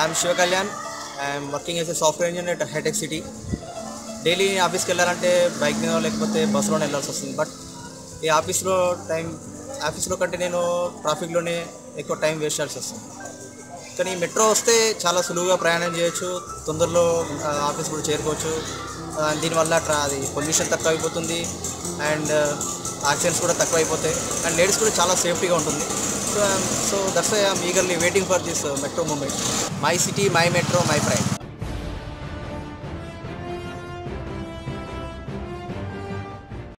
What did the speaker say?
I'm Shiva Kalyan I'm working as a software engineer at హైటెక్ City daily ఆఫీస్కి వెళ్ళాలంటే bike మీద లేకపోతే బస్సులోనే వెళ్ళాల్సి వస్తుంది బట్ ఈ ఆఫీస్లో టైం ఆఫీస్లో కంటే నేను ట్రాఫిక్లోనే ఎక్కువ టైం వేస్ట్ చేయాల్సి వస్తుంది కానీ మెట్రో వస్తే చాలా సులువుగా ప్రయాణం చేయొచ్చు తొందరలో ఆ, ఆఫీస్ కూడా చేరుకోవచ్చు ఆ, దీనివల్ల ట్రా అది పొల్యూషన్ తక్కువ అయిపోతుంది అండ్ యాక్సిడెంట్స్ కూడా తక్కువ అయిపోతాయి అండ్ లేడీస్ కూడా చాలా సేఫ్టీగా ఉంటుంది so so that's I am eagerly waiting for this metro moment my city my metro my pride